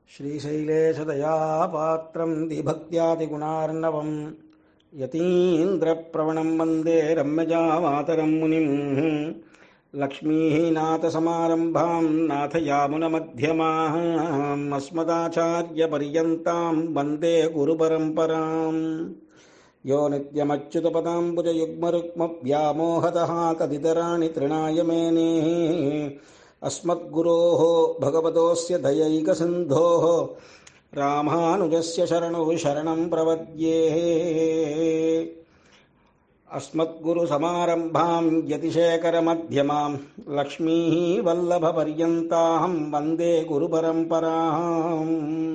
श्रीशैलेशदयापात्रं दिभक्त्यादिगुणार्णवम् यतीन्द्रप्रवणं वन्दे रम्यजामातरं मुनिम् लक्ष्मीः नाथसमारम्भां नाथयामुनमध्यमाम् अस्मदाचार्यपर्यन्तां वन्दे गुरुपरम्पराम् यो नित्यमच्युतपदाम्बुजयुग्मरुक्मव्यामोहतः तदितराणि तृणाय मेनेः अस्मद्गुरोः भगवतोऽस्य दयैकसिन्धोः रामानुजस्य शरणौ शरणं प्रपद्येः अस्मद्गुरुसमारम्भां यतिशेखरमध्यमां लक्ष्मीः वल्लभपर्यन्ताहं वन्दे गुरुपरम्पराम्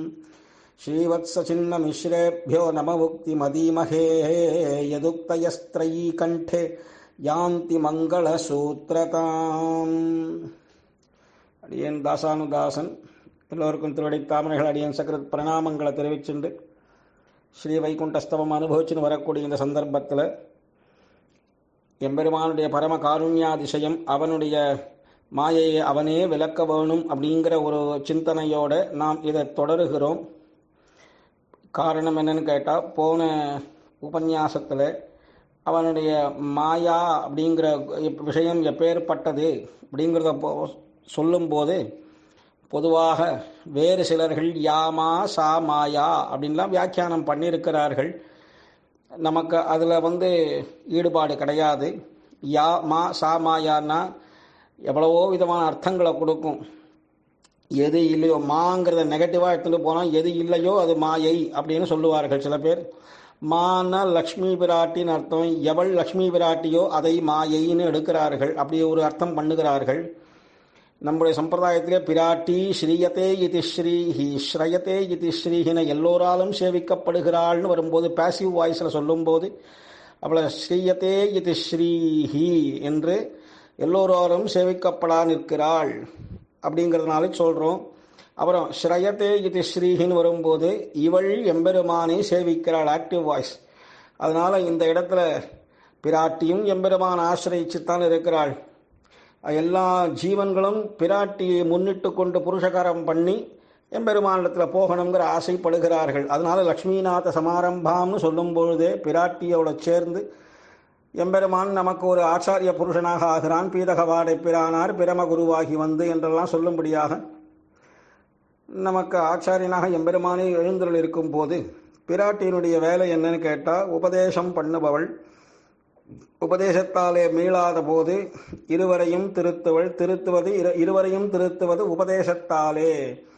श्रीवत्सचिन्नमिश्रेभ्यो नममुक्तिमदीमहे यदुक्तयस्त्रयी कण्ठे யாந்தி மங்கள சூத்திரதாம் அடியேன் தாசானுதாசன் எல்லோருக்கும் திருவடி தாமரைகள் அடியேன் சக்கரத் பிரணாமங்களை தெரிவிச்சுண்டு ஸ்ரீ வைகுண்டஸ்தவம் அனுபவிச்சுன்னு வரக்கூடிய இந்த சந்தர்ப்பத்தில் எம்பெருமானுடைய பரம காருண்யாதிசயம் அவனுடைய மாயையை அவனே விளக்க வேணும் அப்படிங்கிற ஒரு சிந்தனையோட நாம் இதை தொடருகிறோம் காரணம் என்னன்னு கேட்டால் போன உபன்யாசத்தில் அவனுடைய மாயா அப்படிங்கிற விஷயம் எப்பேற்பட்டது அப்படிங்கிறத சொல்லும்போது பொதுவாக வேறு சிலர்கள் யாமா சா மாயா அப்படின்லாம் வியாக்கியானம் பண்ணியிருக்கிறார்கள் நமக்கு அதில் வந்து ஈடுபாடு கிடையாது யா மா சா மாயான்னா எவ்வளவோ விதமான அர்த்தங்களை கொடுக்கும் எது இல்லையோ மாங்கிறத நெகட்டிவாக எடுத்துகிட்டு போனால் எது இல்லையோ அது மாயை அப்படின்னு சொல்லுவார்கள் சில பேர் மான லக்ஷ்மி பிராட்டின்னு அர்த்தம் எவள் லக்ஷ்மி பிராட்டியோ அதை மாயைன்னு எடுக்கிறார்கள் அப்படி ஒரு அர்த்தம் பண்ணுகிறார்கள் நம்முடைய சம்பிரதாயத்திலே பிராட்டி ஸ்ரீயத்தே இது ஸ்ரீஹி ஸ்ரயத்தே இது ஸ்ரீஹின எல்லோராலும் சேவிக்கப்படுகிறாள்னு வரும்போது பேசிவ் வாய்ஸில் சொல்லும்போது அவளை ஸ்ரீயத்தே இது ஸ்ரீஹி என்று எல்லோராலும் சேவிக்கப்படா நிற்கிறாள் அப்படிங்கிறதுனால சொல்கிறோம் அப்புறம் ஸ்ரயத்தே இது ஸ்ரீஹின்னு வரும்போது இவள் எம்பெருமானை சேவிக்கிறாள் ஆக்டிவ் வாய்ஸ் அதனால் இந்த இடத்துல பிராட்டியும் எம்பெருமான் ஆசிரியிச்சுத்தான் இருக்கிறாள் எல்லா ஜீவன்களும் பிராட்டியை முன்னிட்டு கொண்டு புருஷகாரம் பண்ணி எம்பெருமானிடத்தில் போகணுங்கிற ஆசைப்படுகிறார்கள் அதனால லக்ஷ்மிநாத சமாரம்பாம்னு சொல்லும் பொழுதே பிராட்டியோட சேர்ந்து எம்பெருமான் நமக்கு ஒரு ஆச்சாரிய புருஷனாக ஆகிறான் பீதகவாடை பிரானார் பிரம குருவாகி வந்து என்றெல்லாம் சொல்லும்படியாக நமக்கு ஆச்சாரியனாக எம்பெருமானே எழுந்தருள் இருக்கும் போது பிராட்டியினுடைய வேலை என்னன்னு கேட்டால் உபதேசம் பண்ணுபவள் உபதேசத்தாலே மீளாத போது இருவரையும் திருத்துவள் திருத்துவது இருவரையும் திருத்துவது உபதேசத்தாலே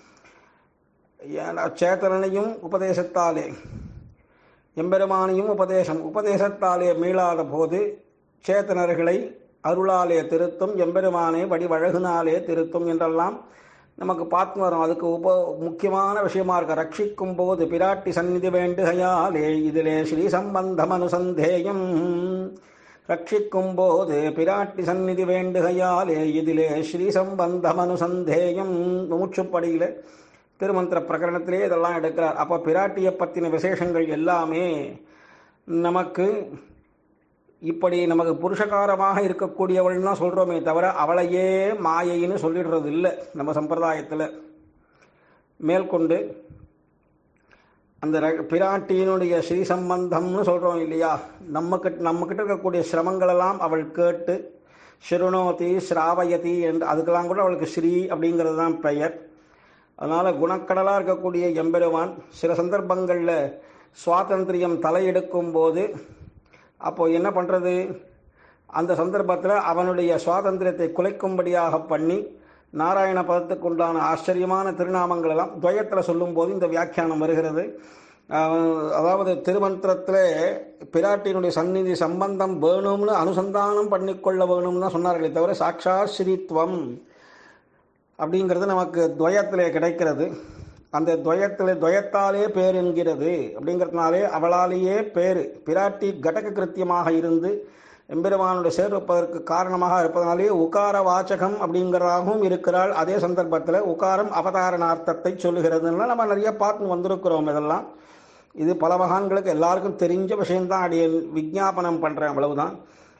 சேத்தனையும் உபதேசத்தாலே எம்பெருமானையும் உபதேசம் உபதேசத்தாலே மீளாத போது சேத்தனர்களை அருளாலே திருத்தும் எம்பெருமானே வடிவழகுனாலே திருத்தும் என்றெல்லாம் நமக்கு பார்த்து வரோம் அதுக்கு உப முக்கியமான விஷயமா இருக்க ரட்சிக்கும் போது பிராட்டி சந்நிதி வேண்டுகையாலே இதிலே ஸ்ரீ சம்பந்தம் அனுசந்தேயம் ரட்சிக்கும் போது பிராட்டி சந்நிதி வேண்டுகையாலே இதிலே ஸ்ரீ சம்பந்தம் அனுசந்தேயம் மூச்சுப்படியில் திருமந்திர பிரகரணத்திலே இதெல்லாம் எடுக்கிறார் அப்போ பிராட்டியை பற்றின விசேஷங்கள் எல்லாமே நமக்கு இப்படி நமக்கு புருஷகாரமாக இருக்கக்கூடியவள்னா சொல்கிறோமே தவிர அவளையே மாயைன்னு சொல்லிடுறது இல்லை நம்ம சம்பிரதாயத்தில் மேற்கொண்டு அந்த பிராட்டியினுடைய ஸ்ரீ சம்பந்தம்னு சொல்கிறோம் இல்லையா நம்ம கிட்ட நம்மக்கிட்ட இருக்கக்கூடிய சிரமங்களெல்லாம் அவள் கேட்டு ஸ்ருணோதி ஸ்ராவயதி என்று அதுக்கெல்லாம் கூட அவளுக்கு ஸ்ரீ அப்படிங்கிறது தான் பெயர் அதனால் குணக்கடலாக இருக்கக்கூடிய எம்பெருமான் சில சந்தர்ப்பங்களில் சுவாதந்திரியம் தலையெடுக்கும் போது அப்போ என்ன பண்ணுறது அந்த சந்தர்ப்பத்தில் அவனுடைய சுவாதந்திரத்தை குலைக்கும்படியாக பண்ணி நாராயண பதத்துக்கு உண்டான ஆச்சரியமான திருநாமங்கள் எல்லாம் துவயத்தில் சொல்லும்போது இந்த வியாக்கியானம் வருகிறது அதாவது திருமந்திரத்தில் பிராட்டியினுடைய சந்நிதி சம்பந்தம் வேணும்னு அனுசந்தானம் பண்ணிக்கொள்ள வேணும்னு தான் சொன்னார்களே தவிர சாட்சா ஸ்ரீத்வம் அப்படிங்கிறது நமக்கு துவயத்திலே கிடைக்கிறது அந்த துவயத்தில் துவயத்தாலே பேர் என்கிறது அப்படிங்கிறதுனாலே அவளாலேயே பேர் பிராட்டி கடக கிருத்தியமாக இருந்து எம்பெருமானுடைய சேர்ப்பதற்கு காரணமாக இருப்பதனாலே உகார வாச்சகம் அப்படிங்கிறதாகவும் இருக்கிறாள் அதே சந்தர்ப்பத்தில் உகாரம் அவதாரணார்த்தத்தை சொல்லுகிறதுனால நம்ம நிறைய பார்த்து வந்திருக்கிறோம் இதெல்லாம் இது பல மகான்களுக்கு எல்லாருக்கும் தெரிஞ்ச விஷயம்தான் அடிய விஜாபனம் பண்ணுறேன் அவ்வளவுதான்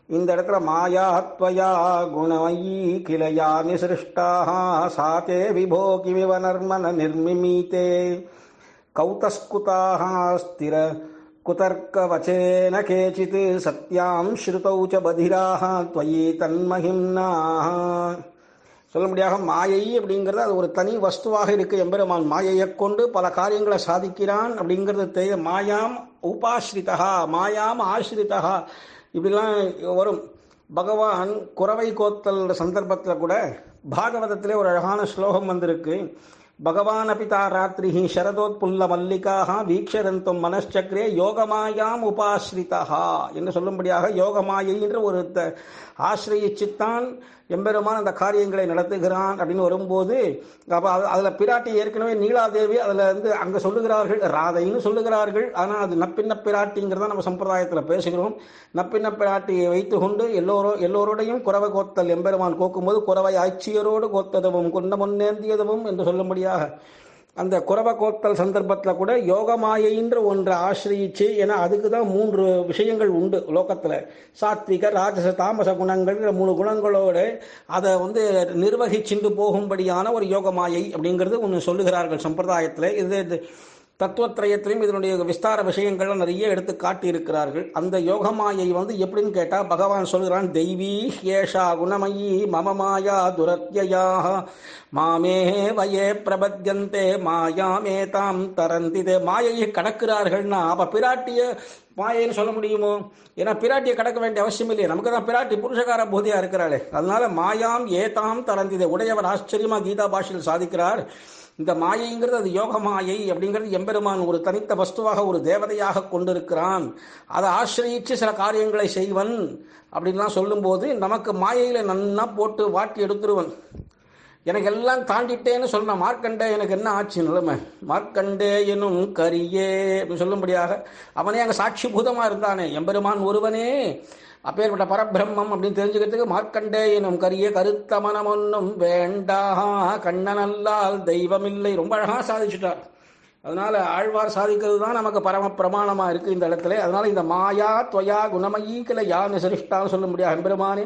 இந்த இடத்துல மாயாத்வயா குணமயி கிளையா நிசிருஷ்டாக சாத்தே விபோ கிமிவ நர்மன நிர்மிமீதே கௌதஸ்குதாக ஸ்திர குதர்க்கவச்சேன கேச்சித் சத்யாம் ஸ்ருதௌ ச பதிராக त्वयि தன்மகிம்னாக சொல்லும்படியாக மாயை அப்படிங்கிறது அது ஒரு தனி வஸ்துவாக இருக்கு எம்பெருமான் மாயையை கொண்டு பல காரியங்களை சாதிக்கிறான் அப்படிங்கிறது தெரிய மாயாம் உபாஸ்ரிதா மாயாம் ஆசிரிதா இப்படிலாம் வரும் பகவான் குறவை கோத்தல் சந்தர்ப்பத்தில் கூட பாகவதத்திலே ஒரு அழகான ஸ்லோகம் வந்திருக்கு பகவான் அபிதா ராத்திரி சரதோத்புல்ல மல்லிகாக வீக்ஷரந்தம் மனச்சக்கரே யோகமாயாம் உபாஸ்ரிதா என்று சொல்லும்படியாக யோகமாயை என்ற ஒரு த- ஆசிரியச்சித்தான் எம்பெருமான் அந்த காரியங்களை நடத்துகிறான் அப்படின்னு வரும்போது அப்போ அது அதில் பிராட்டி ஏற்கனவே நீலாதேவி அதில் வந்து அங்கே சொல்லுகிறார்கள் ராதைன்னு சொல்லுகிறார்கள் ஆனால் அது நப்பின்ன பிராட்டிங்கிறத நம்ம சம்பிரதாயத்தில் பேசுகிறோம் நப்பின்ன பிராட்டியை வைத்துக்கொண்டு எல்லோரோ எல்லோரோடையும் குறவை கோத்தல் எம்பெருமான் கோக்கும்போது குறவை ஆட்சியரோடு கோத்ததவும் குன்ன முன்னேந்தியதவும் என்று சொல்லும்படியாக அந்த குறவ கோத்தல் சந்தர்ப்பத்தில் கூட யோகமாயைன்ற ஒன்றை ஆசிரியிச்சு ஏன்னா அதுக்கு தான் மூன்று விஷயங்கள் உண்டு லோகத்தில் சாத்விக ராஜச தாமச குணங்கள்ங்கிற மூணு குணங்களோடு அதை வந்து நிர்வகிச்சுண்டு போகும்படியான ஒரு யோகமாயை அப்படிங்கிறது ஒன்று சொல்லுகிறார்கள் சம்பிரதாயத்தில் இது இது தத்துவத்திரயத்திலையும் இதனுடைய விஸ்தார விஷயங்கள்லாம் நிறைய எடுத்து காட்டியிருக்கிறார்கள் அந்த யோகமாயை வந்து எப்படின்னு கேட்டால் பகவான் சொல்கிறான் தெய்வீ ஏஷா குணமயி மம மாயா துரத்யயாக மாமே வயே பிரபத்யந்தே மாயாமே தாம் தரந்திதே மாயையை கடக்கிறார்கள்னா அப்ப பிராட்டிய மாயைன்னு சொல்ல முடியுமோ ஏன்னா பிராட்டியை கடக்க வேண்டிய அவசியம் இல்லையே நமக்கு தான் பிராட்டி புருஷகார போதியா இருக்கிறாளே அதனால மாயாம் ஏதாம் தரந்திதே உடையவர் ஆச்சரியமா கீதா பாஷையில் சாதிக்கிறார் இந்த மாயைங்கிறது அது யோக மாயை அப்படிங்கிறது எம்பெருமான் ஒரு தனித்த வஸ்துவாக ஒரு தேவதையாக கொண்டிருக்கிறான் அதை ஆசிரியிச்சு சில காரியங்களை செய்வன் அப்படின்லாம் சொல்லும்போது நமக்கு மாயையில நன்னா போட்டு வாட்டி எடுத்துருவன் எனக்கு எல்லாம் தாண்டிட்டேன்னு சொன்ன மார்க்கண்டே எனக்கு என்ன ஆச்சு நிலைமை மார்க்கண்டே எனும் கரியே அப்படின்னு சொல்லும்படியாக அவனே அங்கே சாட்சி பூதமாக இருந்தானே எம்பெருமான் ஒருவனே அப்பேற்பட்ட பரபிரம்மம் அப்படின்னு தெரிஞ்சுக்கிறதுக்கு மார்க்கண்டே எனும் கரிய கருத்த மனம் ஒன்றும் வேண்டா கண்ணனல்லால் தெய்வமில்லை ரொம்ப அழகாக சாதிச்சுட்டார் அதனால ஆழ்வார் சாதிக்கிறது தான் நமக்கு பரம பிரமாணமா இருக்கு இந்த இடத்துல அதனால இந்த மாயா துவயா குணமயீக்கல யா நிசரிஷ்டான்னு சொல்ல முடியாது எம்பெருமானே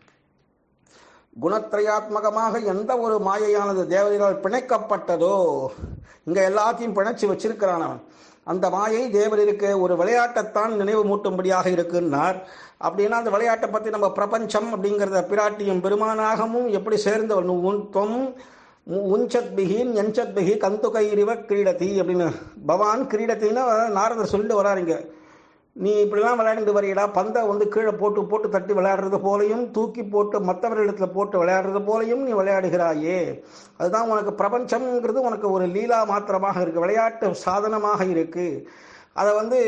குணத்திரயாத்மகமாக எந்த ஒரு மாயையானது தேவதைகளால் பிணைக்கப்பட்டதோ இங்க எல்லாத்தையும் பிணைச்சு வச்சிருக்கிறான் அவன் அந்த மாயை தேவருக்கு ஒரு விளையாட்டைத்தான் நினைவு மூட்டும்படியாக இருக்குன்னார் அப்படின்னா அந்த விளையாட்டை பற்றி நம்ம பிரபஞ்சம் அப்படிங்கிறத பிராட்டியும் பெருமானாகவும் எப்படி சேர்ந்தவன் உன் தொம் உஞ்சத் பிகி எஞ்சத் பிகி கந்து கைரிவ கிரீடதி அப்படின்னு பவான் கிரீடத்தின்னு நாரதர் சொல்லிட்டு வராருங்க நீ இப்படிலாம் விளையாண்டு வரீடா பந்தை வந்து கீழே போட்டு போட்டு தட்டி விளையாடுறது போலையும் தூக்கி போட்டு மற்றவர்களிடத்தில் போட்டு விளையாடுறது போலையும் நீ விளையாடுகிறாயே அதுதான் உனக்கு பிரபஞ்சம்ங்கிறது உனக்கு ஒரு லீலா மாத்திரமாக இருக்கு விளையாட்டு சாதனமாக இருக்கு அதை வந்து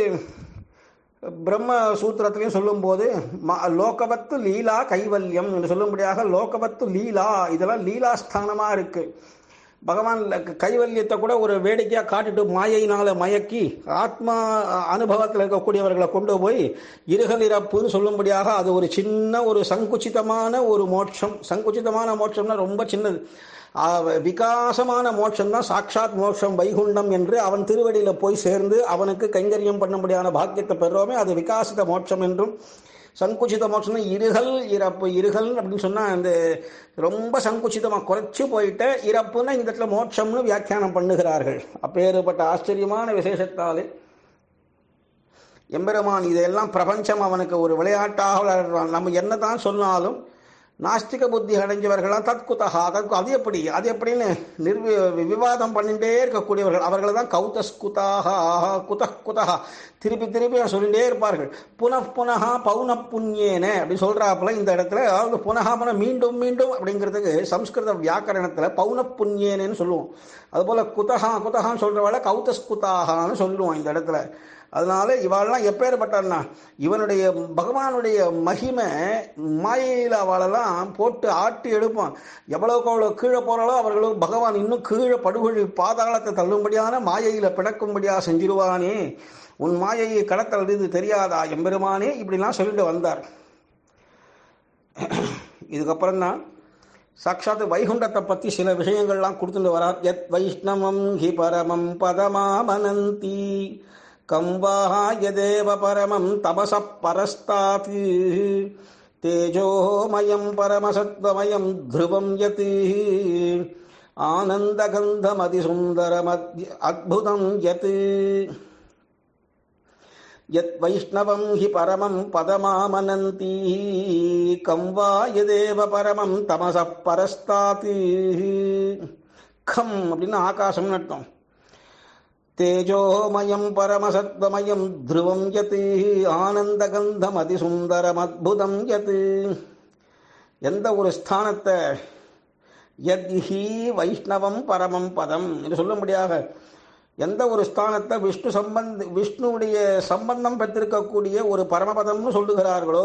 பிரம்ம சூத்திரத்திலையும் சொல்லும்போது ம- லோகவத்து லீலா கைவல்யம் என்று சொல்லும்படியாக லோகவத்து லீலா இதெல்லாம் லீலாஸ்தானமா இருக்கு பகவான் ல- கைவல்யத்தை கூட ஒரு வேடிக்கையாக காட்டிட்டு மாயையினால மயக்கி ஆத்மா அனுபவத்தில் இருக்கக்கூடியவர்களை கொண்டு போய் இருகல் இறப்புன்னு சொல்லும்படியாக அது ஒரு சின்ன ஒரு சங்குச்சிதமான ஒரு மோட்சம் சங்குச்சிதமான மோட்சம்னா ரொம்ப சின்னது ஆ, விகாசமான மோட்சம் தான் சாட்சாத் மோட்சம் வைகுண்டம் என்று அவன் திருவடியில போய் சேர்ந்து அவனுக்கு கைங்கரியம் பண்ணும்படியான பாக்கியத்தை பெறுவோமே அது விகாசித மோட்சம் என்றும் சங்குச்சித மோட்சம்னா இருகல் இறப்பு இருகல் அப்படின்னு சொன்னா அந்த ரொம்ப சங்குச்சிதமா குறைச்சு போயிட்ட இறப்புன்னா இந்த இடத்துல மோட்சம்னு வியாக்கியானம் பண்ணுகிறார்கள் அப்பேறுபட்ட ஆச்சரியமான விசேஷத்தாலே எம்பெருமான் இதெல்லாம் பிரபஞ்சம் அவனுக்கு ஒரு விளையாட்டாக விளையாடுறான் நம்ம என்னதான் சொன்னாலும் நாஸ்திக புத்தி அடைஞ்சவர்களாம் தத்குதகா தத்கு அது எப்படி அது எப்படின்னு நிர்வி விவாதம் பண்ணிட்டே இருக்கக்கூடியவர்கள் அவர்கள் தான் கௌதஸ்குதாக குத குதகா திருப்பி திருப்பி சொல்லிட்டே இருப்பார்கள் புனః புனகா பௌன புண்ணியேன அப்படி சொல்றாப்புல இந்த இடத்துல அதாவது புனகா புன மீண்டும் மீண்டும் அப்படிங்கிறதுக்கு சம்ஸ்கிருத வியாக்கரணத்துல பௌன புண்ணியேனு சொல்லுவோம் அதுபோல குதகா குதகான்னு சொல்றவள கௌதஸ்குதாகான்னு சொல்லுவோம் இந்த இடத்துல அதனால இவாளெல்லாம் எப்பேற்பட்டான்னா இவனுடைய பகவானுடைய மகிமை மாயையில் அவளெல்லாம் போட்டு ஆட்டி எடுப்பான் எவ்வளவுக்கு அவ்வளோ கீழே போறாளோ அவர்களும் பகவான் இன்னும் கீழே படுகொழி பாதாளத்தை தள்ளும்படியான மாயையில பிணக்கும்படியா செஞ்சிருவானே உன் மாயையை கடத்தல் இது தெரியாதா எம்பெருமானே இப்படிலாம் சொல்லிட்டு வந்தார் இதுக்கப்புறம் தான் சாட்சாத் வைகுண்டத்தை பற்றி சில விஷயங்கள்லாம் கொடுத்துட்டு வரார் எத் வைஷ்ணவம் ஹி பரமம் பதமாமனந்தி கம்பாய தேவ பரமம் தபச பரஸ்தாத் तेजोमयं परमसत्त्वमयं ध्रुवं यत् आनन्दगन्धमतिसुन्दरमद्य अद्भुतं यत् यद्वैष्णवं हि परमं पदमामनन्ति कं वा यदेव परमं तमसः परस्तात् खम् அப்படின்னு ஆகாசம்னு அர்த்தம் தேஜோமயம் பரமசத்வமயம் த்ருவம் யத் ஆனந்தகந்தம் அதிசுந்தரம் அத்புதம் யத் எந்த ஒரு ஸ்தானத்தை யத் ஹி வைஷ்ணவம் பரமம் பதம் என்று சொல்லும்படியாக எந்த ஒரு ஸ்தானத்தை விஷ்ணு சம்பந்த விஷ்ணுவுடைய சம்பந்தம் பெற்றிருக்கக்கூடிய ஒரு பரமபதம்னு சொல்லுகிறார்களோ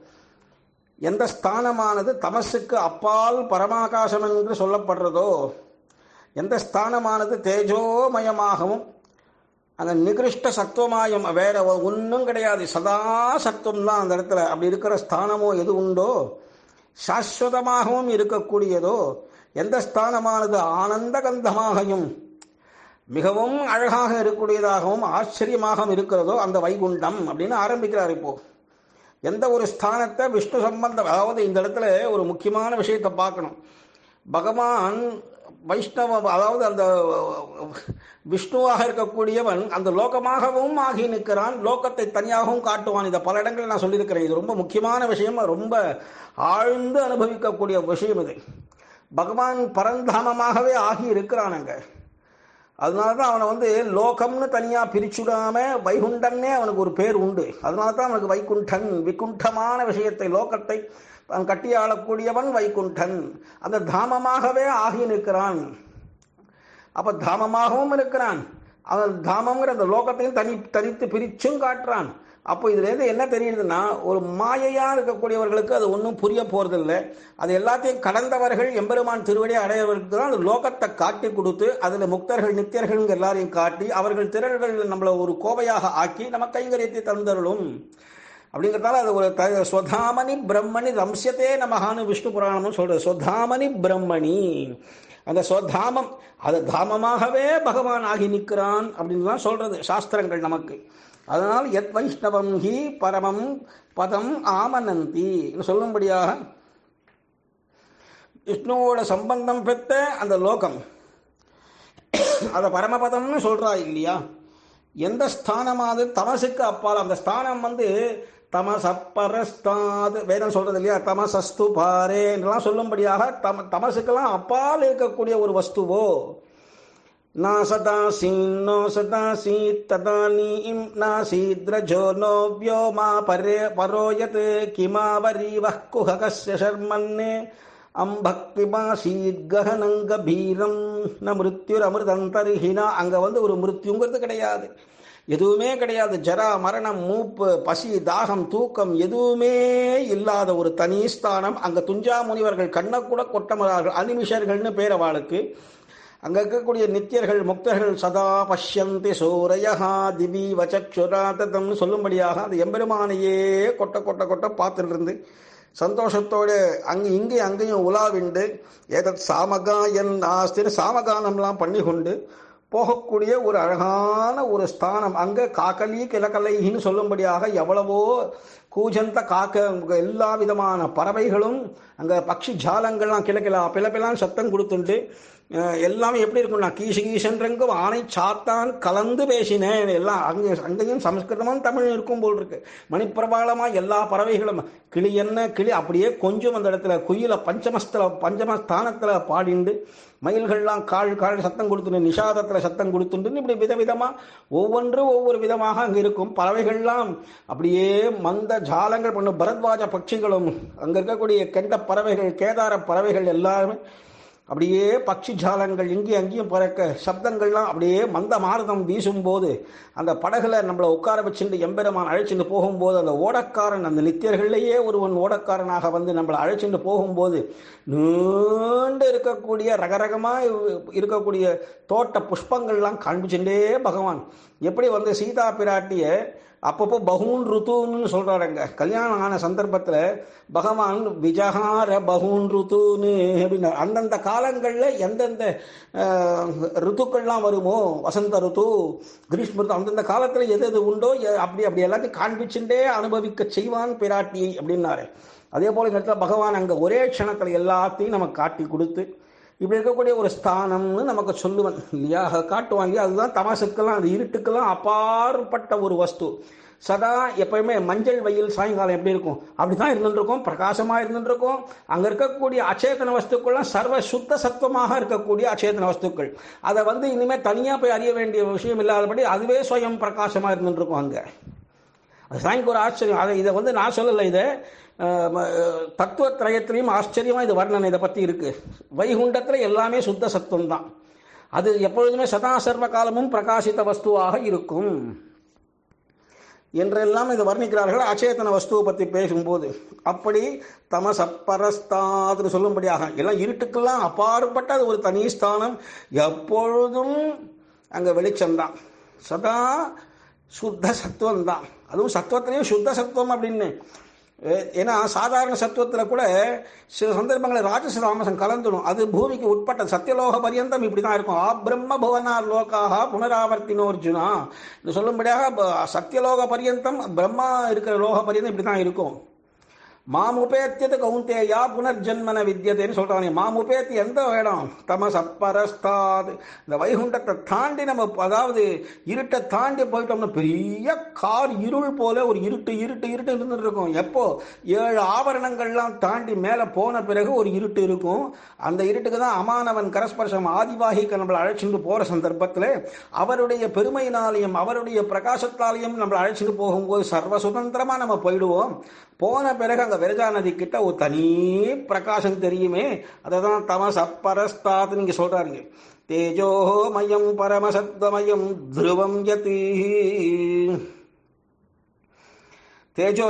எந்த ஸ்தானமானது தமசுக்கு அப்பால் பரமாகாசம் என்று சொல்லப்படுறதோ எந்த ஸ்தானமானது தேஜோமயமாகவும் அந்த நிகிருஷ்ட சத்துவமாயம் வேற ஒன்றும் கிடையாது சதா சத்துவம் தான் அந்த இடத்துல அப்படி இருக்கிற ஸ்தானமோ எது உண்டோ சாஸ்வதமாகவும் இருக்கக்கூடியதோ எந்த ஸ்தானமானது ஆனந்த கந்தமாகவும் மிகவும் அழகாக இருக்கக்கூடியதாகவும் ஆச்சரியமாகவும் இருக்கிறதோ அந்த வைகுண்டம் அப்படின்னு ஆரம்பிக்கிறார் இப்போ எந்த ஒரு ஸ்தானத்தை விஷ்ணு சம்பந்தம் அதாவது இந்த இடத்துல ஒரு முக்கியமான விஷயத்தை பார்க்கணும் பகவான் வைஷ்ணவ அதாவது அந்த விஷ்ணுவாக இருக்கக்கூடியவன் அந்த லோகமாகவும் ஆகி நிற்கிறான் லோகத்தை தனியாகவும் காட்டுவான் இதை பல இடங்களில் நான் சொல்லியிருக்கிறேன் இது ரொம்ப முக்கியமான விஷயம் ரொம்ப ஆழ்ந்து அனுபவிக்கக்கூடிய விஷயம் இது பகவான் பரந்தாமமாகவே ஆகி இருக்கிறானுங்க அதனால தான் அவனை வந்து லோகம்னு தனியாக பிரிச்சுடாம வைகுண்டன்னே அவனுக்கு ஒரு பேர் உண்டு அதனால தான் அவனுக்கு வைகுண்டன் விகுண்டமான விஷயத்தை லோகத்தை அவன் கட்டி ஆளக்கூடியவன் வைகுண்டன் அந்த தாமமாகவே ஆகி நிற்கிறான் அப்ப தாமமாகவும் இருக்கிறான் அவன் தாமங்கிற அந்த லோகத்தையும் தனி தனித்து பிரிச்சும் காட்டுறான் அப்போ இதுலேருந்து என்ன தெரியுதுன்னா ஒரு மாயையா இருக்கக்கூடியவர்களுக்கு அது ஒன்றும் புரிய போறதில்லை அது எல்லாத்தையும் கடந்தவர்கள் எம்பெருமான் திருவடி அடையவர்களுக்கு தான் அந்த லோகத்தை காட்டி கொடுத்து அதில் முக்தர்கள் நித்தியர்கள் எல்லாரையும் காட்டி அவர்கள் திரள்கள் நம்மளை ஒரு கோவையாக ஆக்கி நம்ம கைங்கரியத்தை தந்தருளும் அப்படிங்கிறதால அது ஒரு த ஸ்வதாமணி பிரம்மணி ரம்சியத்தே நமகான்னு விஷ்ணு புராணமும் சொல்றது ஸ்வதாமணி பிரம்மணி அந்த ஸ்வதாமம் அது தாமமாகவே பகவான் ஆகி நிற்கிறான் அப்படின்னு தான் சொல்றது சாஸ்திரங்கள் நமக்கு அதனால் எத் வைஷ்ணவம் ஹி பரமம் பதம் ஆமனந்தி சொல்லும்படியாக விஷ்ணுவோட சம்பந்தம் பெற்ற அந்த லோகம் அதை பரமபதம்னு சொல்றா இல்லையா எந்த ஸ்தானமாவது தமசுக்கு அப்பால் அந்த ஸ்தானம் வந்து தமசப்பரஸ்தாது வேதம் சொல்றது இல்லையா தமசஸ்து பாரே என்றெல்லாம் சொல்லும்படியாக தம தமசுக்கெல்லாம் அப்பால் இருக்கக்கூடிய ஒரு வஸ்துவோ நா சதாசி நோ சதாசி ததானீம் நாசீத்ரஜோ நோ வியோமா பரே பரோயத் கிமாவரீவः குஹகஸ்ய சர்மன்னே அம்பக்திமாசீத்கஹனம் கபீரம் ந மிருத்யுரமிருதந்தரிஹினா அங்க வந்து ஒரு மிருத்யுங்கிறது கிடையாது எதுவுமே கிடையாது ஜரா மரணம் மூப்பு பசி தாகம் தூக்கம் எதுவுமே இல்லாத ஒரு தனி ஸ்தானம் அங்க துஞ்சா முனிவர்கள் கண்ணை கூட கொட்டமரார்கள் அனிமிஷர்கள்னு பேர் அவளுக்கு அங்க இருக்கக்கூடிய நித்தியர்கள் முக்தர்கள் சதா பஷ்யந்தி சூரையா திவி வச்சக்ஷுராதம்னு சொல்லும்படியாக அந்த எம்பெருமானையே கொட்ட கொட்ட கொட்ட பார்த்துட்டு இருந்து சந்தோஷத்தோடு அங்கே இங்கே அங்கேயும் உலாவிண்டு ஏதத் சாமகாயன் ஆஸ்தின்னு சாமகானம்லாம் பண்ணி கொண்டு போகக்கூடிய ஒரு அழகான ஒரு ஸ்தானம் அங்கே காக்கலி கிழக்கலைன்னு சொல்லும்படியாக எவ்வளவோ கூஜந்த காக்க எல்லா விதமான பறவைகளும் அங்கே பக்ஷி ஜாலங்கள்லாம் கிழக்கிலா பிளப்பிலாம் சத்தம் கொடுத்துண்டு எல்லாமே எப்படி இருக்கும்னா கீசு கீசன்றங்கும் ஆணை சாத்தான் கலந்து பேசினேன் எல்லாம் அங்கே அங்கேயும் சமஸ்கிருதமும் தமிழ் இருக்கும் போல் இருக்கு மணிப்பிரபாலமா எல்லா பறவைகளும் கிளி என்ன கிளி அப்படியே கொஞ்சம் அந்த இடத்துல குயில பஞ்சமஸ்தல பஞ்சமஸ்தானத்துல பாடிண்டு மயில்கள்லாம் கால் கால் சத்தம் கொடுத்துட்டு நிஷாதத்துல சத்தம் கொடுத்துட்டு இப்படி விதவிதமா ஒவ்வொன்று ஒவ்வொரு விதமாக அங்க இருக்கும் பறவைகள்லாம் அப்படியே மந்த ஜாலங்கள் பண்ணும் பரத்வாஜ பட்சிகளும் அங்க இருக்கக்கூடிய கெண்ட பறவைகள் கேதார பறவைகள் எல்லாருமே அப்படியே பட்சி ஜாலங்கள் இங்கேயும் அங்கேயும் பறக்க சப்தங்கள்லாம் அப்படியே மந்த மாரதம் வீசும்போது அந்த படகுல நம்மளை உட்கார வச்சுட்டு எம்பெருமான் அழைச்சிட்டு போகும்போது அந்த ஓடக்காரன் அந்த நித்தியர்களையே ஒருவன் ஓடக்காரனாக வந்து நம்மளை அழைச்சிட்டு போகும்போது நீண்டு இருக்கக்கூடிய ரகரகமா இருக்கக்கூடிய தோட்ட புஷ்பங்கள்லாம் காண்பிச்சுட்டே பகவான் எப்படி வந்து சீதா பிராட்டிய அப்பப்போ பகூன் ருத்துன்னு சொல்றாருங்க கல்யாணம் ஆன சந்தர்ப்பத்துல பகவான் விஜகார பகூன் ருத்துன்னு அப்படின்னு அந்தந்த காலங்கள்ல எந்தெந்த அஹ், ருத்துக்கள்லாம் வருமோ வசந்த ருத்து கிரீஷ்ம ருத்து அந்தந்த காலத்துல எது எது உண்டோ எ- அப்படி அப்படி எல்லாத்தையும் காண்பிச்சுட்டே அனுபவிக்க செய்வான் பிராட்டி அப்படின்னாரு அதே போல இந்த இடத்துல பகவான் அங்க ஒரே க்ஷணத்துல எல்லாத்தையும் நமக்கு காட்டி கொடுத்து இப்படி இருக்கக்கூடிய ஒரு ஸ்தானம்னு நமக்கு சொல்லுவன் இல்லையா அதை காட்டுவான் இல்லையா அதுதான் தமசுக்கெல்லாம் அது இருட்டுக்கெல்லாம் அப்பாற்பட்ட ஒரு வஸ்து சதா எப்பயுமே மஞ்சள் வெயில் சாயங்காலம் எப்படி இருக்கும் அப்படிதான் இருந்துருக்கும் பிரகாசமா இருந்துருக்கும் அங்க இருக்கக்கூடிய அச்சேதன வஸ்துக்கள்லாம் சர்வ சுத்த சத்துவமாக இருக்கக்கூடிய அச்சேதன வஸ்துக்கள் அதை வந்து இனிமே தனியா போய் அறிய வேண்டிய விஷயம் இல்லாதபடி அதுவே சுயம் பிரகாசமா இருந்துருக்கும் அங்க அதுதான் இங்க ஒரு ஆச்சரியம் அதை இதை வந்து நான் சொல்லலை இதை அஹ், ம, தத்துவ திரயத்திலையும் ஆச்சரியமா இது வர்ணனை இதை பத்தி இருக்கு வைகுண்டத்துல எல்லாமே சுத்த சத்துவம் தான் அது எப்பொழுதுமே சதா சர்வ காலமும் பிரகாசித்த வஸ்துவாக இருக்கும் என்றெல்லாம் இதை வர்ணிக்கிறார்கள் அச்சேதன வஸ்துவை பற்றி பேசும்போது அப்படி தமசப்பரஸ்தாதுன்னு சொல்லும்படியாக எல்லாம் இருட்டுக்கெல்லாம் அப்பாற்பட்ட அது ஒரு தனி ஸ்தானம் எப்பொழுதும் அங்கே வெளிச்சம்தான் சதா சுத்த சத்துவம் தான் அதுவும் சத்துவத்திலையும் சுத்த சத்துவம் அப்படின்னு ஏ- ஏன்னா சாதாரண சத்துவத்தில் கூட சில சந்தர்ப்பங்களில் ராஜச தாமசம் கலந்துடும் அது பூமிக்கு உட்பட்ட சத்தியலோக பரியந்தம் இப்படி தான் இருக்கும் ஆ பிரம்ம புவனார் லோகாக புனராவர்த்தினோர்ஜுனா இது சொல்லும்படியாக ப- சத்தியலோக பரியந்தம் பிரம்மா இருக்கிற லோக பரியந்தம் இப்படி தான் இருக்கும் மாமுபேத்தியது கவுந்தேயா புனர்ஜன்மன வித்தியதேன்னு சொல்றாங்க மாமுபேத்தி எந்த இடம் தமஸ் அப்பரஸ்தாத் இந்த வைகுண்டத்தை தாண்டி நம்ம அதாவது இருட்டை தாண்டி போயிட்டோம்னா பெரிய கார் இருள் போல ஒரு இருட்டு இருட்டு இருட்டு இருந்துட்டு இருக்கும் எப்போ ஏழு ஆவரணங்கள்லாம் தாண்டி மேலே போன பிறகு ஒரு இருட்டு இருக்கும் அந்த இருட்டுக்கு தான் அமானவன் கரஸ்பர்சம் ஆதிவாகிக்க நம்மளை அழைச்சிட்டு போற சந்தர்ப்பத்தில் அவருடைய பெருமையினாலையும் அவருடைய பிரகாசத்தாலையும் நம்மளை அழைச்சிட்டு போகும்போது சர்வ சுதந்திரமா நம்ம போயிடுவோம் போன பிறகு அங்க விரஜா நதி கிட்ட ஒரு தனி பிரகாசம் தெரியுமே அதை தான் தமஸ் அப்பரஸ்தாத் நீங்க சொல்றாருங்க தேஜோமயம் பரமசத்வமயம் துருவம் யதி தேஜோ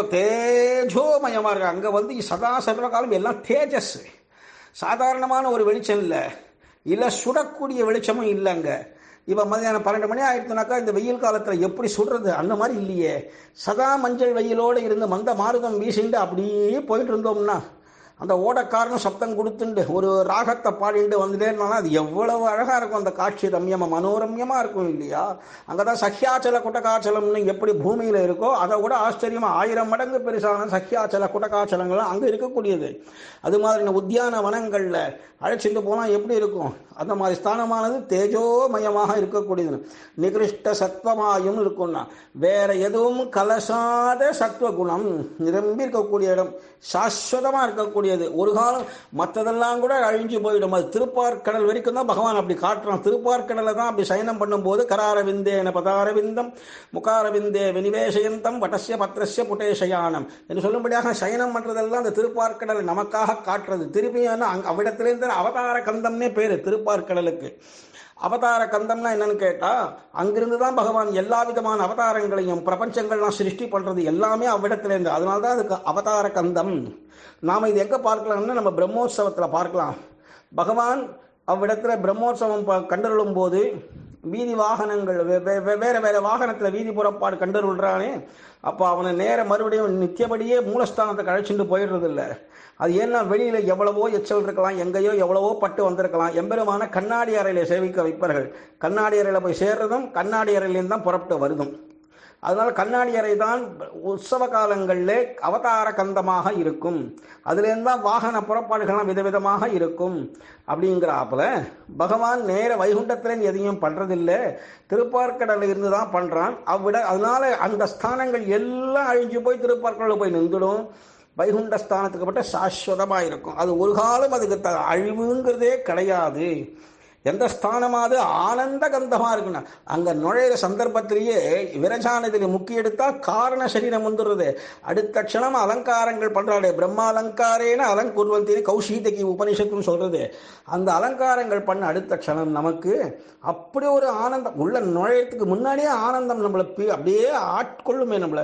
தேஜோமயமா இருக்கு அங்க வந்து சதா சர்வ காலம் எல்லாம் தேஜஸ் சாதாரணமான ஒரு வெளிச்சம் இல்லை இல்ல சுடக்கூடிய வெளிச்சமும் இல்லை அங்க இப்ப மதியானம் பன்னெண்டு மணி ஆயிடுச்சுனாக்கா இந்த வெயில் காலத்துல எப்படி சுடுறது அந்த மாதிரி இல்லையே சதா மஞ்சள் வெயிலோடு இருந்து மந்த மாருதம் வீசிண்டு அப்படியே போயிட்டு இருந்தோம்னா அந்த ஓடக்காரனும் சப்தம் கொடுத்துண்டு ஒரு ராகத்தை பாடிண்டு வந்துட்டே இருந்தாலும் அது எவ்வளவு அழகா இருக்கும் அந்த காட்சி ரம்யமா மனோரம்யமா இருக்கும் இல்லையா அங்கதான் சஹ்யாச்சல குட்டகாச்சலம்னு எப்படி பூமியில இருக்கோ அதை விட ஆச்சரியமா ஆயிரம் மடங்கு பெருசான சஹ்யாச்சல குட்டகாச்சலங்கள்லாம் அங்க இருக்கக்கூடியது அது மாதிரி இந்த உத்தியான வனங்கள்ல அழைச்சிட்டு போனா எப்படி இருக்கும் அந்த மாதிரி ஸ்தானமானது தேஜோமயமாக இருக்கக்கூடியது நிகிருஷ்ட சத்வமாயும் இருக்கும்னா வேற எதுவும் கலசாத சத்துவ குணம் நிரம்பி இருக்கக்கூடிய இடம் சாஸ்வதமா இருக்கக்கூடியது ஒரு காலம் மற்றதெல்லாம் கூட அழிஞ்சு போயிடும் அது திருப்பார்கடல் வரைக்கும் தான் பகவான் அப்படி காட்டுறான் திருப்பார்கடலை தான் அப்படி சயனம் பண்ணும்போது கராரவிந்தேன பதாரவிந்தம் முகாரவிந்தே வினிவேசயந்தம் வட்டசிய பத்திரஸ்ய புட்டேஷயானம் என்று சொல்லும்படியாக சயனம் பண்றதெல்லாம் அந்த திருப்பார்கடலை நமக்காக காட்டுறது திருப்பி அங்க அவ்விடத்திலேருந்து அவதார கந்தம்னே பேரு திருப்பார்கடலுக்கு அவதார கந்தம்னா என்னன்னு கேட்டா அங்கிருந்து தான் பகவான் எல்லா விதமான அவதாரங்களையும் பிரபஞ்சங்கள்லாம் சிருஷ்டி பண்றது எல்லாமே அவ்விடத்துல இருந்து அதனால தான் அதுக்கு அவதார கந்தம் நாம இது எங்க பார்க்கலாம்னா நம்ம பிரம்மோற்சவத்துல பார்க்கலாம் பகவான் அவ்விடத்துல பிரம்மோற்சவம் ப- கண்டருளும் போது வீதி வாகனங்கள் வே- வே- வே- வேற வேற வாகனத்துல வீதி புறப்பாடு கண்டருள்றானே அப்போ அவனை நேர மறுபடியும் நித்தியபடியே மூலஸ்தானத்தை அழைச்சிட்டு போயிடுறது இல்ல அது ஏன்னா வெளியில எவ்வளவோ எச்சல் இருக்கலாம் எங்கேயோ எவ்வளவோ பட்டு வந்திருக்கலாம் எம்பெருமான கண்ணாடி அறையில சேவிக்க வைப்பார்கள் கண்ணாடி அறையில போய் சேர்றதும் கண்ணாடி அறையிலேருந்து தான் புறப்பட்டு வருதும் அதனால கண்ணாடி அறை தான் உற்சவ காலங்களிலே அவதார கந்தமாக இருக்கும் அதுலேருந்து தான் வாகன புறப்பாடுகள்லாம் விதவிதமாக இருக்கும் அப்படிங்கிறாப்புல பகவான் நேர வைகுண்டத்திலேருந்து எதையும் பண்றதில்லை திருப்பார்க்கடல்ல இருந்து தான் பண்றான் அவ்விட அதனால அந்த ஸ்தானங்கள் எல்லாம் அழிஞ்சு போய் திருப்பார்க்கடலில் போய் நின்றுடும் வைகுண்ட ஸ்தானத்துக்கு மட்டும் சாஸ்வதமா இருக்கும் அது ஒரு காலம் அதுக்கு த- அழிவுங்கிறதே கிடையாது எந்த ஸ்தானமாவது ஆனந்த கந்தமா இருக்குன்னா அங்க நுழையிற சந்தர்ப்பத்திலேயே விரஜானதில் முக்கிய எடுத்தா காரண சரீரம் வந்துடுறது அடுத்த க்ஷணம் அலங்காரங்கள் பண்றாரு பிரம்மா அலங்காரேன அலங்குர்வந்தின்னு கௌஷீதகி உபனிஷத்துன்னு சொல்றது அந்த அலங்காரங்கள் பண்ண அடுத்த க்ஷணம் நமக்கு அப்படி ஒரு ஆனந்தம் உள்ள நுழையத்துக்கு முன்னாடியே ஆனந்தம் நம்மளை பி- அப்படியே ஆட்கொள்ளுமே நம்மளை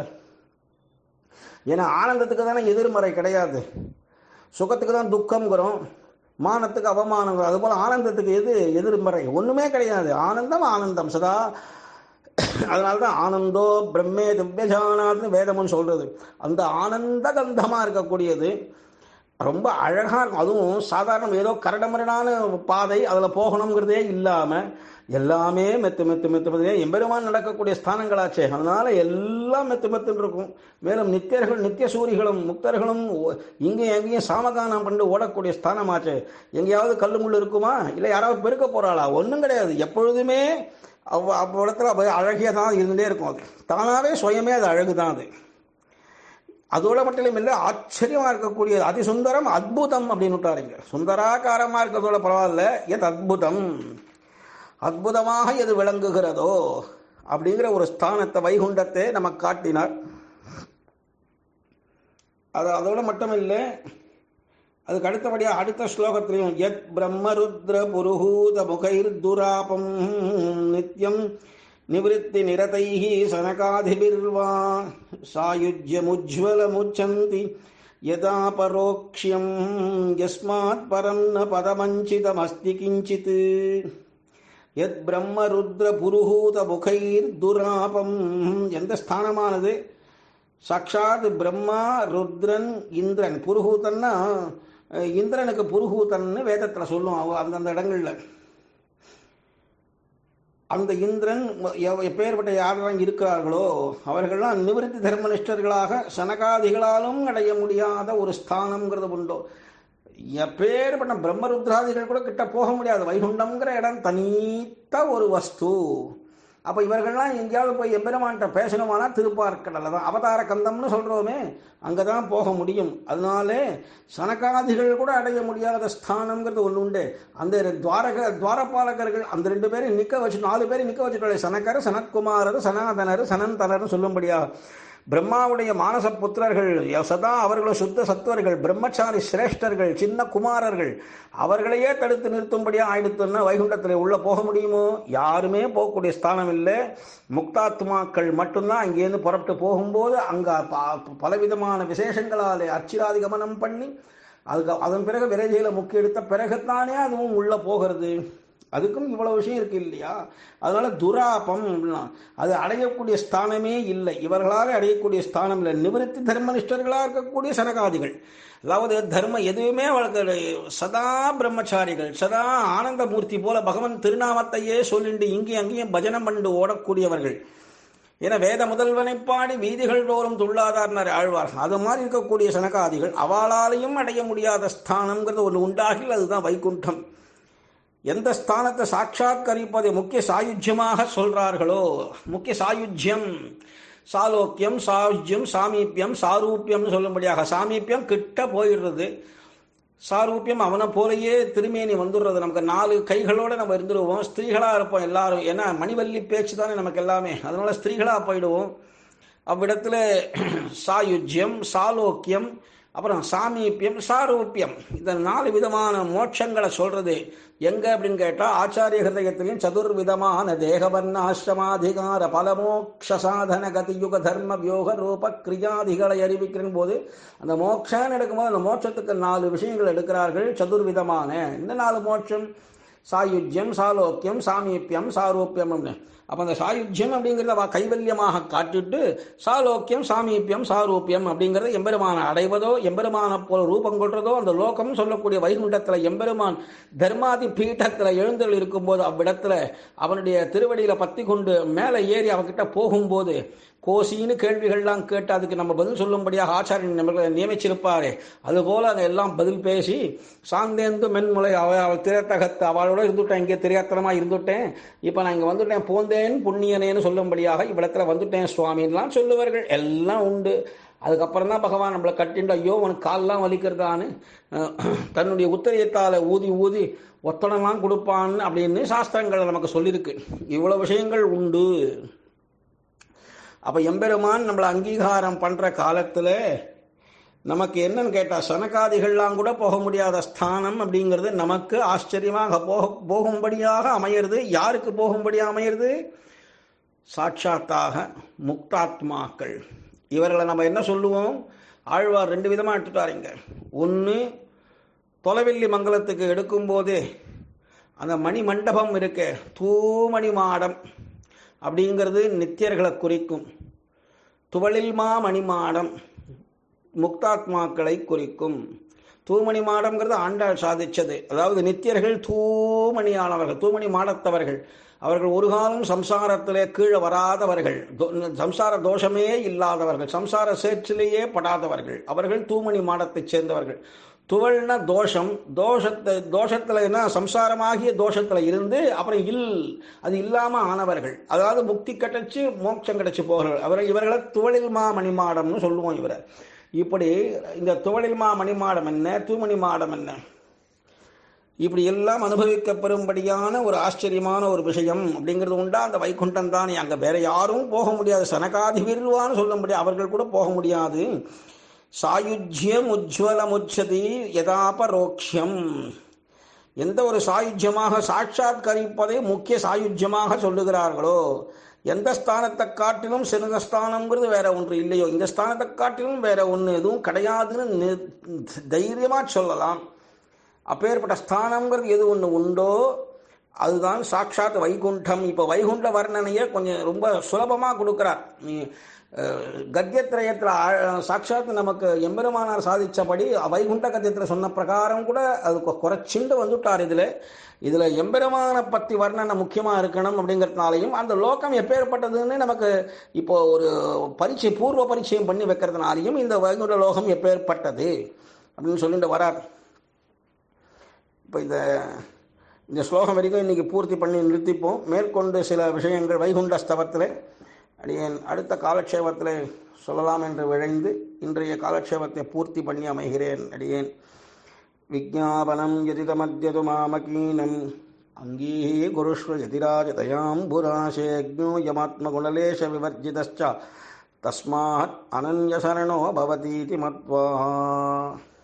ஏன்னா ஆனந்தத்துக்கு தானே எதிர்மறை கிடையாது சுகத்துக்கு தான் துக்கம்ங்கிறோம் மானத்துக்கு அவமானம் அதுபோல் ஆனந்தத்துக்கு எது எதிர்மறை ஒன்றுமே கிடையாது ஆனந்தம் ஆனந்தம் சதா அதனால்தான் ஆனந்தோ பிரம்மே திவ்யஜானாத்னு வேதமும் சொல்றது அந்த ஆனந்த கந்தமா இருக்கக்கூடியது ரொம்ப அழகா இருக்கும் அதுவும் சாதாரண ஏதோ கரடமரடான பாதை அதுல போகணுங்கிறதே இல்லாம எல்லாமே மெத்து மெத்து மெத்து மெத்து எம்பெருமான் நடக்கக்கூடிய ஸ்தானங்களாச்சே அதனால எல்லாம் மெத்து மெத்துன்னு இருக்கும் மேலும் நித்தியர்கள் நித்திய சூரிகளும் முக்தர்களும் இங்கேயும் எங்கேயும் சாமகானம் பண்ணி ஓடக்கூடிய ஸ்தானமாச்சே எங்கேயாவது கல்லு முள்ளு இருக்குமா இல்லை யாராவது பெருக்க போறாளா ஒன்றும் கிடையாது எப்பொழுதுமே அவ் அவ்விடத்துல அவ அழகிய தான் இருந்துட்டே இருக்கும் அது தானாவே சுயமே அது அழகு தான் அது அதோட மட்டும் இல்லை ஆச்சரியமா இருக்கக்கூடிய அதிசுந்தரம் அத்புதம் அப்படின்னு விட்டாருங்க சுந்தராகாரமா இருக்கிறதோட பரவாயில்ல எத் அத்புதம் அற்புதமாக எது விளங்குகிறதோ அப்படிங்கிற ஒரு ஸ்தானத்தை வைகுண்டத்தை நமக்கு காட்டினார் அது அதோட மட்டும் இல்லை அதுக்கு அடுத்தபடியாக அடுத்த ஸ்லோகத்திலையும் எத் பிரம்மருத்ர புருஹூத முகைர் துராபம் நித்யம் நிவத்தி நிரதைஹி சனகாதிபிர்வா சாயுஜ்யமுஜ்வலமுச்சந்தி யதா பரோக்ஷ்யம் யஸ்மாத் பரம் ந பதமஞ்சிதமஸ்தி கிஞ்சித் எத் பிரம்மருத்ர புருஹூத முகைர் துராபம் எந்த ஸ்தானமானது சாட்சாத் பிரம்மா ருத்ரன் இந்திரன் புருஹூதன்னா இந்திரனுக்கு புருஹூதன்னு வேதத்தில் சொல்லும் அவ அந்தந்த இடங்கள்ல அந்த இந்திரன் எப்பேற்பட்ட யாரெல்லாம் இருக்கிறார்களோ அவர்கள்லாம் நிவிருத்தி தர்மனிஷ்டர்களாக சனகாதிகளாலும் அடைய முடியாத ஒரு ஸ்தானம்ங்கிறது உண்டோ எப்பேற்பட்ட பிரம்மருத்ராதிகள் கூட கிட்ட போக முடியாது வைகுண்டம்ங்கிற இடம் தனித்த ஒரு வஸ்து அப்போ இவர்கள்லாம் எங்கேயாவது போய் எம்பெருமான்கிட்ட பேசணுமானா திருப்பார்க்கடலை தான் அவதார கந்தம்னு சொல்கிறோமே அங்கே தான் போக முடியும் அதனாலே சனகாதிகள் கூட அடைய முடியாத ஸ்தானம்ங்கிறது ஒன்று உண்டு அந்த துவாரக துவாரபாலகர்கள் அந்த ரெண்டு பேரும் நிற்க வச்சு நாலு பேரும் நிற்க வச்சுட்டாலே சனக்கர் சனத்குமாரர் சனாதனர் சனந்தனர் சொல்லும்படியா பிரம்மாவுடைய மானச புத்திரர்கள் சதா அவர்களும் சுத்த சத்துவர்கள் பிரம்மச்சாரி சிரேஷ்டர்கள் சின்ன குமாரர்கள் அவர்களையே தடுத்து நிறுத்தும்படியா ஆயிடுத்துன்னா வைகுண்டத்தில் உள்ள போக முடியுமோ யாருமே போகக்கூடிய ஸ்தானம் இல்லை முக்தாத்மாக்கள் மட்டும்தான் அங்கேருந்து புறப்பட்டு போகும்போது அங்கே பலவிதமான விசேஷங்களாலே அர்ச்சிராதி கமனம் பண்ணி அதுக்கு அதன் பிறகு விரைஜையில் முக்கிய எடுத்த பிறகுத்தானே அதுவும் உள்ள போகிறது அதுக்கும் இவ்வளவு விஷயம் இருக்கு இல்லையா அதனால துராபம் அது அடையக்கூடிய ஸ்தானமே இல்லை இவர்களால் அடையக்கூடிய ஸ்தானம் இல்லை நிவர்த்தி தர்மனிஷ்டர்களாக இருக்கக்கூடிய சனகாதிகள் அதாவது தர்ம எதுவுமே அவளுக்கு சதா பிரம்மச்சாரிகள் சதா ஆனந்தமூர்த்தி போல பகவன் திருநாமத்தையே சொல்லிட்டு இங்கேயும் அங்கேயும் பஜனம் பண்ணிட்டு ஓடக்கூடியவர்கள் ஏன்னா வேத முதல்வனை பாடி வீதிகள் தோறும் துள்ளாதார்னார் ஆழ்வார் அது மாதிரி இருக்கக்கூடிய சனகாதிகள் அவளாலையும் அடைய முடியாத ஸ்தானம்ங்கிறது ஒன்று உண்டாகி அதுதான் வைகுண்டம் எந்த ஸ்தானத்தை சாட்சாத்கரிப்பதை முக்கிய சாயுஜ்யமாக சொல்றார்களோ முக்கிய சாயுஜ்யம் சாலோக்கியம் சாயுஜ்யம் சாமீப்பியம் சாரூப்பியம்னு சொல்லும்படியாக சாமீப்பியம் கிட்ட போயிடுறது சாரூப்பியம் அவனை போலயே திருமேனி வந்துடுறது நமக்கு நாலு கைகளோட நம்ம இருந்துருவோம் ஸ்திரீகளா இருப்போம் எல்லாரும் ஏன்னா மணிவல்லி பேச்சு தானே நமக்கு எல்லாமே அதனால ஸ்திரீகளா போயிடுவோம் அவ்விடத்துல சாயுஜ்யம் சாலோக்கியம் அப்புறம் சாமீப்பியம் சாரூப்பியம் இந்த நாலு விதமான மோட்சங்களை சொல்றது எங்க அப்படின்னு கேட்டா ஆச்சாரிய ஹிருதயத்திலையும் சதுர்விதமான தேகவர்ண ஆசிரமாதிகார பலமோக்ஷ சாதன கதியுக தர்ம வியோக ரூப கிரியாதிகளை அறிவிக்கிற போது அந்த மோட்சான்னு எடுக்கும்போது அந்த மோட்சத்துக்கு நாலு விஷயங்கள் எடுக்கிறார்கள் சதுர்விதமான இந்த நாலு மோட்சம் சாயுஜ்யம் சாலோக்கியம் சாமீப்பியம் சாரூப்பியம் அப்போ அந்த சாயுஜ்யம் அப்படிங்கிறத கைவல்யமாக காட்டிட்டு சாலோக்கியம் சாமீப்பியம் சாரூப்பியம் அப்படிங்கிறத எம்பெருமான அடைவதோ எம்பெருமான போல ரூபம் கொள்றதோ அந்த லோகம் சொல்லக்கூடிய வைகுண்டத்தில் எம்பெருமான் தர்மாதி பீட்டத்தில் எழுந்தல் இருக்கும்போது அவ்விடத்துல அவனுடைய திருவடியில பத்தி கொண்டு மேலே ஏறி அவகிட்ட போகும்போது கோசின்னு கேள்விகள்லாம் கேட்டு அதுக்கு நம்ம பதில் சொல்லும்படியாக ஆச்சாரியன் நம்மளை நியமிச்சிருப்பாரே அதுபோல அங்கே எல்லாம் பதில் பேசி சாந்தேந்து மென்முலை அவ அவள் திரைத்தகத்து அவளோட இருந்துட்டேன் இங்கே திரையாத்திரமா இருந்துட்டேன் இப்போ நான் இங்கே வந்துட்டேன் போந்தேன் புண்ணியனேன்னு சொல்லும்படியாக இவ்விடத்துல வந்துட்டேன் சுவாமின்லாம் சொல்லுவார்கள் எல்லாம் உண்டு அதுக்கப்புறம் தான் பகவான் நம்மளை கட்டிண்டு ஐயோ உனக்கு கால்லாம் வலிக்கிறதான்னு தன்னுடைய உத்தரியத்தால் ஊதி ஊதி ஒத்தனம்லாம் கொடுப்பான்னு அப்படின்னு சாஸ்திரங்கள் நமக்கு சொல்லியிருக்கு இவ்வளோ விஷயங்கள் உண்டு அப்போ எம்பெருமான் நம்மளை அங்கீகாரம் பண்ணுற காலத்தில் நமக்கு என்னன்னு கேட்டால் சனகாதிகள்லாம் கூட போக முடியாத ஸ்தானம் அப்படிங்கிறது நமக்கு ஆச்சரியமாக போக போகும்படியாக அமையிறது யாருக்கு போகும்படியாக அமையிறது சாட்சாத்தாக முக்தாத்மாக்கள் இவர்களை நம்ம என்ன சொல்லுவோம் ஆழ்வார் ரெண்டு விதமாக எடுத்துட்டாருங்க ஒன்று தொலைவெள்ளி மங்கலத்துக்கு எடுக்கும்போதே அந்த மணி மண்டபம் இருக்கு தூமணி மாடம் அப்படிங்கிறது நித்தியர்களை குறிக்கும் துவளில்மா மணிமாடம் முக்தாத்மாக்களை குறிக்கும் தூமணி மாடம்ங்கிறது ஆண்டாள் சாதிச்சது அதாவது நித்தியர்கள் தூமணியானவர்கள் தூமணி மாடத்தவர்கள் அவர்கள் ஒரு காலம் சம்சாரத்திலே கீழே வராதவர்கள் தோ- சம்சார தோஷமே இல்லாதவர்கள் சம்சார சேற்றிலேயே படாதவர்கள் அவர்கள் தூமணி மாடத்தைச் சேர்ந்தவர்கள் துவள்ன தோஷம் தோஷத்தை தோஷத்துல என்ன சம்சாரமாகிய தோஷத்துல இருந்து அப்புறம் இல் அது இல்லாம ஆனவர்கள் அதாவது முக்தி கிடைச்சு மோட்சம் கிடைச்சு போகிறவர்கள் அவர்கள் இவர்களை துவளில் மா மணிமாடம்னு சொல்லுவோம் இவரை இப்படி இந்த துவளில் மா மணிமாடம் என்ன தூமணி மாடம் என்ன இப்படி எல்லாம் அனுபவிக்கப்பெறும்படியான ஒரு ஆச்சரியமான ஒரு விஷயம் அப்படிங்கிறது உண்டா அந்த வைகுண்டம் தான் அங்க வேற யாரும் போக முடியாது சனகாதி விருவான்னு சொல்ல முடியாது அவர்கள் கூட போக முடியாது சாயுஜ்யம் உஜ்வலம் உச்சதி யதாபரோக்ஷம் எந்த ஒரு சாயுஜ்யமாக சாட்சாத்கரிப்பதை முக்கிய சாயுஜ்யமாக சொல்லுகிறார்களோ எந்த ஸ்தானத்தை காட்டிலும் சிறந்த ஸ்தானம்ங்கிறது வேற ஒன்று இல்லையோ இந்த ஸ்தானத்தை காட்டிலும் வேற ஒன்று எதுவும் கிடையாதுன்னு நி- தைரியமா சொல்லலாம் அப்பேற்பட்ட ஸ்தானம்ங்கிறது எது ஒன்று உண்டோ அதுதான் சாட்சாத் வைகுண்டம் இப்போ வைகுண்ட வர்ணனையை கொஞ்சம் ரொம்ப சுலபமாக கொடுக்குறார் நீ அஹ், கத்தியத்திரயத்தில் ஆ- சாட்சாத் நமக்கு எம்பெருமானார் சாதிச்சபடி வைகுண்ட கத்தியத்தில் சொன்ன பிரகாரம் கூட அது கொ- குறைச்சிண்டு வந்துட்டார் இதில் இதில் எம்பெருமானை பற்றி வர்ணனை முக்கியமாக இருக்கணும் அப்படிங்கிறதுனாலையும் அந்த லோகம் எப்பேற்பட்டதுன்னு நமக்கு இப்போ ஒரு பரிச்சை பூர்வ பரிச்சயம் பண்ணி வைக்கிறதுனாலையும் இந்த வைகுண்ட லோகம் எப்பேற்பட்டது அப்படின்னு சொல்லிட்டு வரார் இப்போ இந்த இந்த ஸ்லோகம் வரைக்கும் இன்னைக்கு பூர்த்தி பண்ணி நிறுத்திப்போம் மேற்கொண்டு சில விஷயங்கள் வைகுண்ட ஸ்தவத்தில் அடியேன் அடுத்த காலக்ஷேபத்தில் சொல்லலாம் என்று விழைந்து இன்றைய காலக்ஷேபத்தை பூர்த்தி பண்ணி அமைகிறேன் அடியேன் விஜாபனம் யதிதமத்யது மாமகீனம் அங்கீகுருஷ்வ யதிராஜதயாம்புராசேஜோ யமாத்மகுணலேஷ விவர்ஜிதச்ச தஸ்மாத் அனன்யசரணோ பவதீதி மத்வா